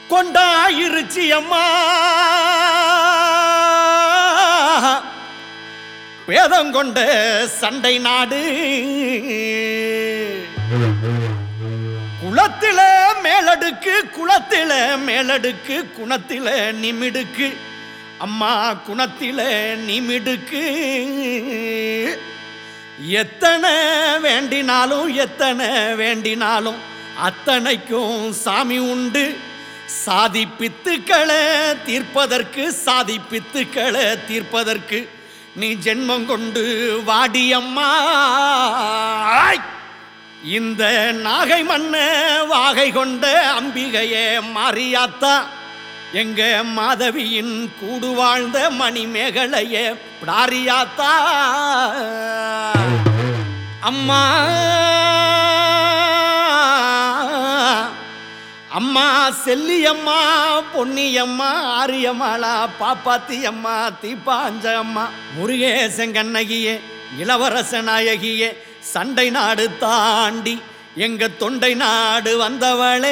கொண்டாயிருச்சி அம்மா பேதம் கொண்ட சண்டை நாடு குளத்தில மேலடுக்கு குளத்தில மேலடுக்கு குணத்தில நிமிடுக்கு அம்மா குணத்தில நிமிடுக்கு எத்தனை வேண்டினாலும் எத்தனை வேண்டினாலும் அத்தனைக்கும் சாமி உண்டு சாதி பித்துக்களை தீர்ப்பதற்கு சாதி பித்துக்களை தீர்ப்பதற்கு நீ ஜென்மம் கொண்டு வாடியம்மா ஆய்! இந்த நாகை மண்ண வாகை கொண்ட அம்பிகையே மாரியாத்தா எங்க மாதவியின் கூடு வாழ்ந்த மணிமேகலையே பிடாரியாத்தா அம்மா அம்மா செல்லியம்மா பொன்னியம்மா ஆரியம்மாளா பாப்பாத்தி அம்மா தீப்பாஞ்ச அம்மா முருகேசன் கண்ணகியே இளவரச நாயகியே சண்டை நாடு தாண்டி எங்க தொண்டை நாடு வந்தவளே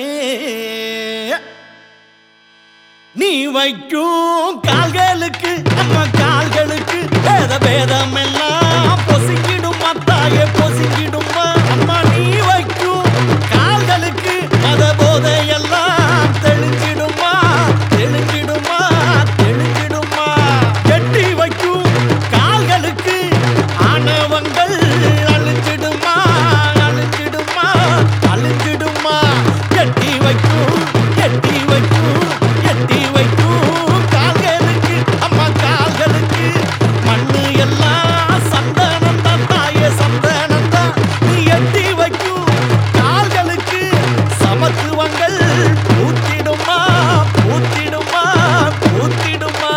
நீ வைக்கும் கால்களுக்கு நம்ம கால்களுக்கு பேத பேதம் எல்லாம் பொசுங்கிடும் மத்தாய பொசுங்கிடுமா அம்மா நீ வைக்கும் கால்களுக்கு மத போதையெல்லாம் தெளிஞ்சிடுமா தெளிஞ்சிடுமா தெளிஞ்சிடுமா கெட்டி வைக்கும் கால்களுக்கு ஆணவங்கள் அழிஞ்சிடுமா அழிஞ்சிடுமா அழிஞ்சிடுமா எட்டி வைக்கும் எட்டி வைக்கும் எட்டி வைக்கும் கால்களுக்கு அம்மா கால்களுக்கு மண்ணு எல்லாம் சந்தனம் தான் தாயே சந்தனம் தான் நீ எட்டி வைக்கும் கால்களுக்கு சமத்துவங்கள் பூத்திடுமா பூத்திடுமா பூத்திடுமா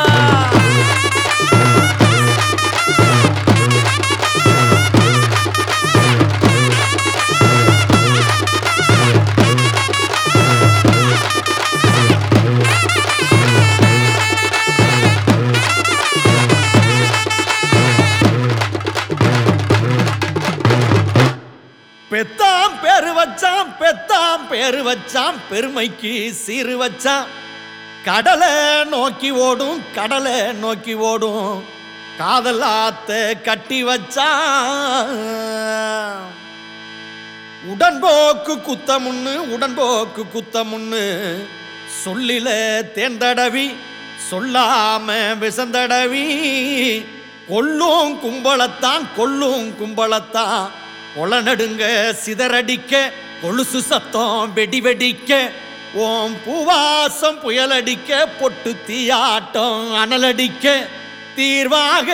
பெத்தாம் பேரு வச்சான் பெத்தாம் பேரு வச்சான் பெருமைக்கு சீரு வச்சான் கடலை நோக்கி ஓடும் கடலை நோக்கி ஓடும் காதல் ஆத்த கட்டி வச்சான் உடன்போக்கு குத்தமுன்னு உடன்போக்கு குத்தமுன்னு சொல்லில தேர்ந்தடவி சொல்லாம விசந்தடவி கொல்லும் கும்பளத்தான் கொல்லும் கும்பளத்தான் கொலநடுங்க சிதறடிக்க கொலுசு சத்தம் வெடி வெடிக்க ஓம் பூவாசம் புயலடிக்க பொட்டு தீயாட்டம் அனலடிக்க தீர்வாக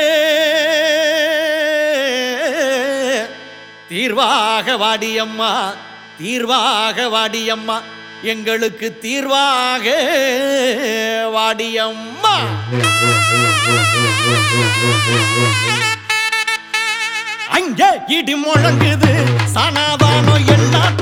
தீர்வாக வாடியம்மா தீர்வாக வாடியம்மா எங்களுக்கு தீர்வாக வாடியம்மா அங்க இடி முழங்குது சனாதானம் எல்லாம்